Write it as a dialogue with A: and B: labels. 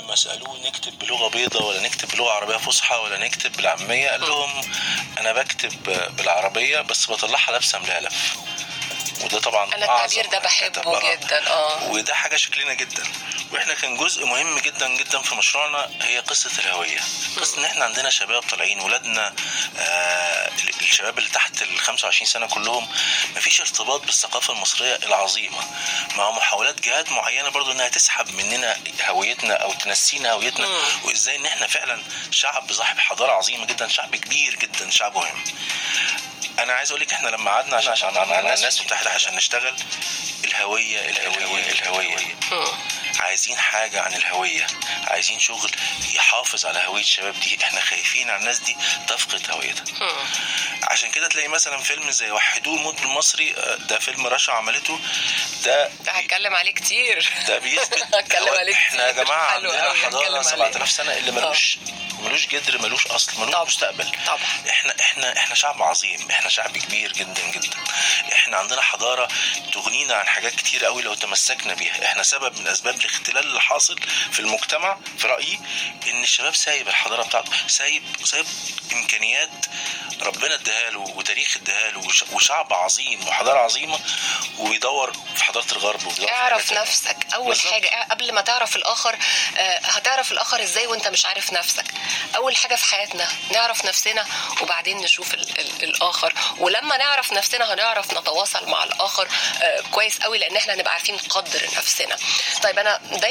A: لما سالوه نكتب بلغه بيضاء ولا نكتب بلغه عربيه فصحى ولا نكتب بالعاميه قال لهم انا بكتب بالعربيه بس بطلعها لابسه ملالف وده طبعا
B: انا التعبير ده بحبه جدا اه
A: وده حاجه شكلنا جدا واحنا كان جزء مهم جدا جدا في مشروعنا هي قصه الهويه قصه ان احنا عندنا شباب طالعين ولادنا آه الشباب اللي تحت ال 25 سنه كلهم مفيش ارتباط بالثقافه المصريه العظيمه مع محاولات جهات معينه برضو انها تسحب مننا هويتنا او تنسينا هويتنا وازاي ان احنا فعلا شعب صاحب حضاره عظيمه جدا شعب كبير جدا شعب مهم انا عايز اقول لك احنا لما قعدنا عشان عشان مع الناس متحده عشان نشتغل الهويه الهويه الهويه, الهوية. عايزين حاجه عن الهويه عايزين شغل يحافظ على هويه الشباب دي احنا خايفين على الناس دي تفقد هويتها عشان كده تلاقي مثلا فيلم زي وحدوه الموت بالمصري ده فيلم رشا عملته ده
B: ده هتكلم عليه كتير
A: ده بيثبت
B: هتكلم عليه
A: احنا يا
B: كتير.
A: جماعه
B: حلو
A: عندنا
B: أوي،
A: حضاره
B: هتكلم
A: 7000 سنه اللي ملوش ملوش جدر ملوش اصل ملوش
B: طبعا.
A: مستقبل
B: طبعا.
A: احنا احنا احنا شعب عظيم احنا شعب كبير جدا جدا احنا عندنا حضاره تغنينا عن حاجات كتير قوي لو تمسكنا بيها احنا سبب من اسباب الاختلال اللي حاصل في المجتمع في رايي ان الشباب سايب الحضاره بتاعته سايب سايب امكانيات ربنا اداها له وتاريخ اداها له وش- وشعب عظيم وحضاره عظيمه ويدور في حضاره الغرب ويدور في
B: اعرف
A: حاجات تانية.
B: نفسك اول
A: بالظبط.
B: حاجه اع- قبل ما تعرف الاخر آه، هتعرف الاخر ازاي وانت مش عارف نفسك اول حاجه في حياتنا نعرف نفسنا وبعدين نشوف ال ال الاخر ولما نعرف نفسنا هنعرف نتواصل مع الاخر آه، كويس قوي لان احنا هنبقى عارفين نقدر نفسنا طيب انا دايما